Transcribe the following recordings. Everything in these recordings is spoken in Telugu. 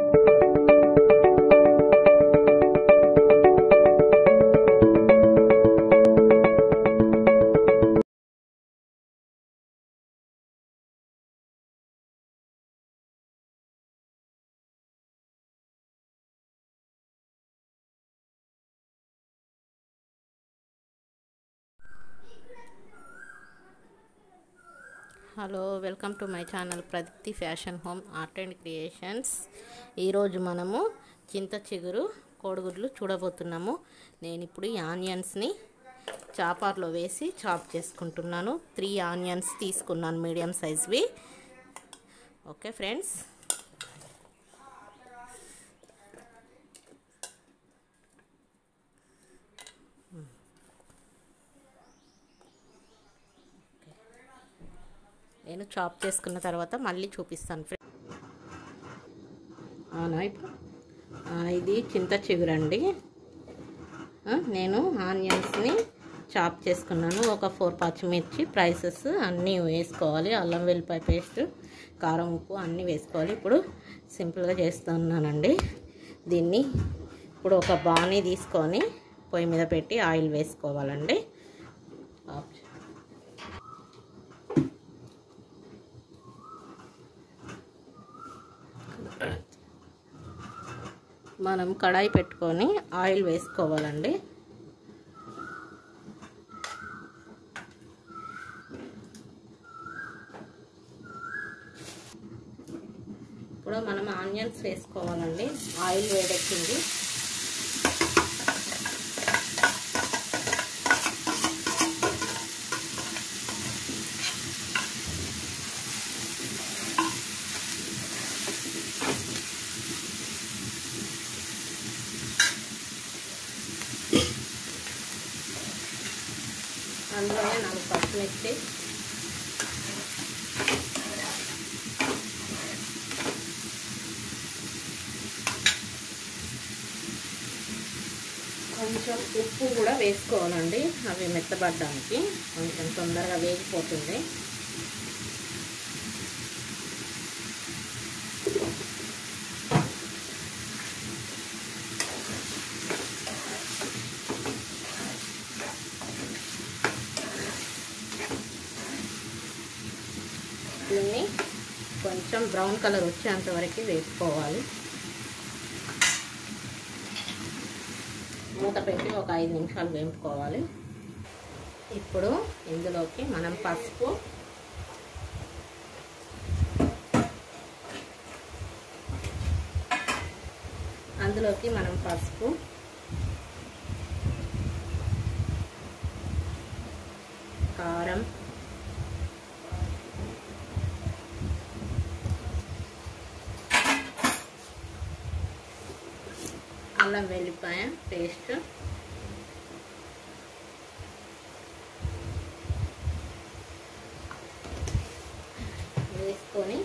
hello welcome to my channel Pradeepthi fashion home art and creations ఈరోజు మనము చింత చిగురు కోడిగుడ్లు చూడబోతున్నాము నేను ఇప్పుడు ఈ ఆనియన్స్ని చాపర్లో వేసి చాప్ చేసుకుంటున్నాను త్రీ ఆనియన్స్ తీసుకున్నాను మీడియం సైజ్వి ఓకే ఫ్రెండ్స్ నేను చాప్ చేసుకున్న తర్వాత మళ్ళీ చూపిస్తాను ఫ్రెండ్స్ అవునా ఇప్పుడు ఆ, ఇది చింత చిగురండి ఆ, నేను ఆనియన్స్ని చాప్ చేసుకున్నాను ఒక ఫోర్ పచ్చిమిర్చి ప్రైసెస్ అన్నీ వేసుకోవాలి అల్లం వెల్లిపాయ పేస్ట్ కారం ఉప్పు అన్నీ వేసుకోవాలి ఇప్పుడు సింపుల్గా చేస్తున్నానండి దీన్ని ఇప్పుడు ఒక బాణీ తీసుకొని పొయ్యి మీద పెట్టి ఆయిల్ వేసుకోవాలండి ఆఫ్ మనం కడాయి పెట్టుకొని ఆయిల్ వేసుకోవాలండి ఇప్పుడు మనం ఆనియన్స్ వేసుకోవాలండి ఆయిల్ వేడెక్కింది అందులోనే నాలుగు పచ్చిమిర్చి కొంచెం ఉప్పు కూడా వేసుకోవాలండి అవి మెత్తబడడానికి కొంచెం తొందరగా వేగిపోతుంది దీన్ని కొంచెం బ్రౌన్ కలర్ వచ్చేంత వరకు వేసుకోవాలి మూత పెట్టి ఒక ఐదు నిమిషాలు వేపుకోవాలి ఇప్పుడు ఇందులోకి మనం పసుపు అందులోకి మనం పసుపు కారం అల్లం వెల్లిపాయ పేస్ట్ వేసుకొని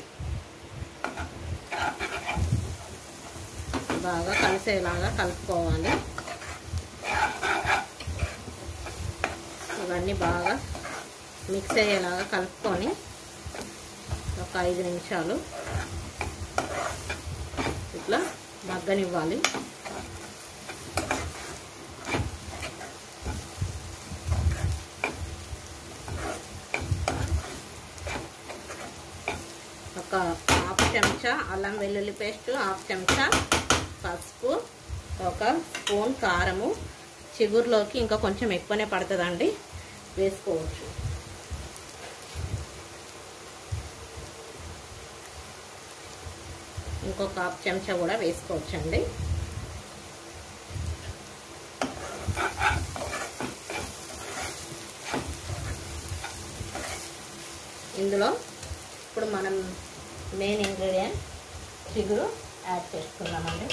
బాగా కలిసేలాగా కలుపుకోవాలి ఇవన్నీ బాగా మిక్స్ అయ్యేలాగా కలుపుకొని ఒక ఐదు నిమిషాలు ఇట్లా మగ్గనివ్వాలి ఒక హాఫ్ చెంచా అల్లం వెల్లుల్లి పేస్ట్ హాఫ్ చెంచా పసుపు ఒక స్పూన్ కారము చిగురులోకి ఇంకా కొంచెం ఎక్కువనే పడుతుందండి వేసుకోవచ్చు ఇంకొక హాఫ్ చెంచా కూడా వేసుకోవచ్చండి ఇందులో ఇప్పుడు మనం మెయిన్ ఇంగ్రీడియంట్ చిగురు యాడ్ చేసుకున్నామండి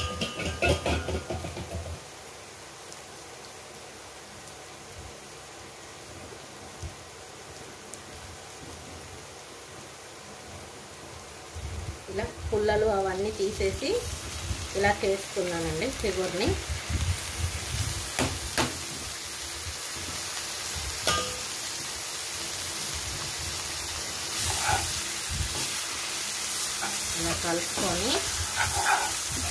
ఇలా పుల్లలు అవన్నీ తీసేసి ఇలా చేసుకున్నానండి చిగురిని ఇలా కలుపుకొని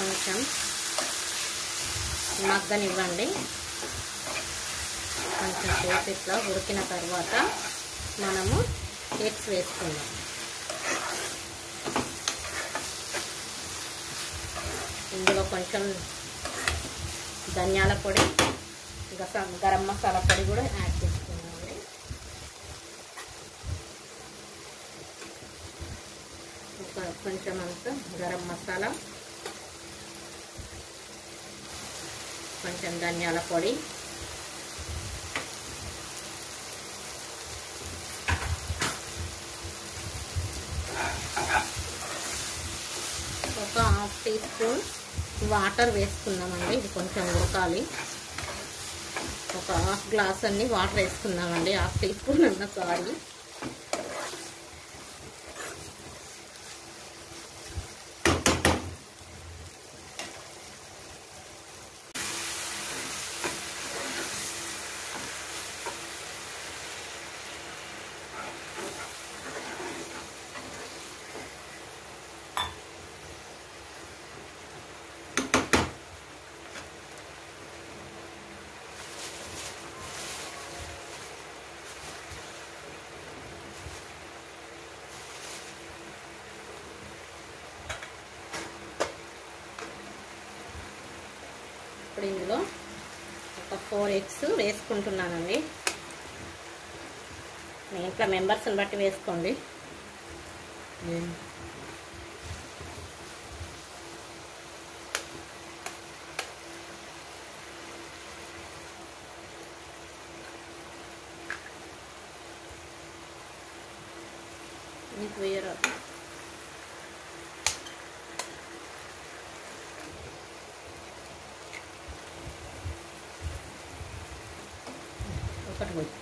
కొంచెం మగ్గనివ్వండి కొంచెం సేపు ఇట్లా ఉడికిన తర్వాత మనము ఎగ్స్ వేసుకుందాం ఇందులో కొంచెం ధనియాల పొడి గస గరం మసాలా పొడి కూడా యాడ్ చేసుకుందామండి ఒక కొంచెం అంత గరం మసాలా కొంచెం ధనియాల పొడి ఒక హాఫ్ టీ స్పూన్ వాటర్ వేసుకుందామండి ఇది కొంచెం ఉడకాలి ఒక హాఫ్ గ్లాస్ అన్ని వాటర్ వేసుకుందామండి హాఫ్ టీ స్పూన్ అన్న సారీ ఇప్పుడు ఇందులో ఒక ఫోర్ ఎగ్స్ వేసుకుంటున్నానండి మీ ఇంట్లో మెంబర్స్ని బట్టి వేసుకోండి నీకు వేయరా ఒకటి పోయి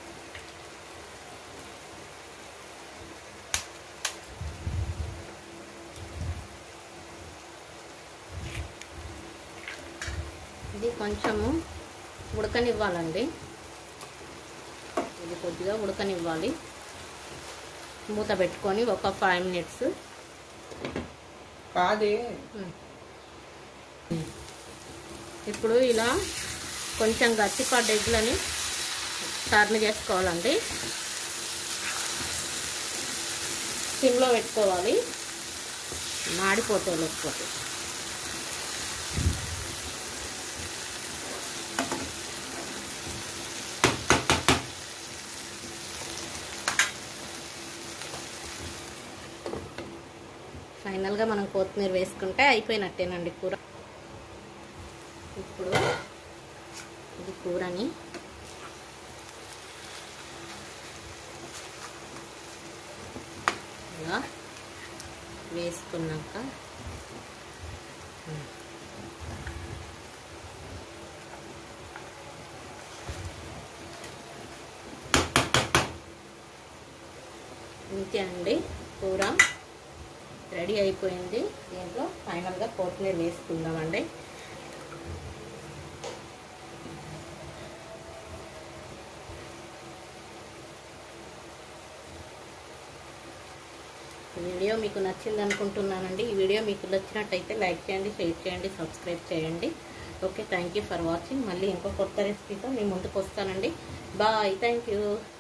ఇది కొంచెము ఉడకనివ్వాలండి ఇది కొద్దిగా ఉడకనివ్వాలి మూత పెట్టుకొని ఒక ఫైవ్ మినిట్స్ కాదే ఇప్పుడు ఇలా కొంచెం గట్టిపడ్డ ఎగ్లని టర్న్ చేసుకోవాలండి సిమ్లో పెట్టుకోవాలి మాడిపోతాయి లేకపోతే ఫైనల్గా మనం కొత్తిమీర వేసుకుంటే అయిపోయినట్టేనండి కూర ఇప్పుడు ఇది కూరని ఇలా వేసుకున్నాక ఇంతే అండి కూర రెడీ అయిపోయింది దీంట్లో ఫైనల్గా కొత్తిమీర వేసుకుందామండి ఈ వీడియో మీకు నచ్చింది అనుకుంటున్నానండి ఈ వీడియో మీకు నచ్చినట్టయితే లైక్ చేయండి షేర్ చేయండి సబ్స్క్రైబ్ చేయండి okay thank you for watching మళ్ళీ ఇంకో కొత్త రెసిపీతో మీ ముందుకు వస్తానండి బాయ్ థ్యాంక్ యూ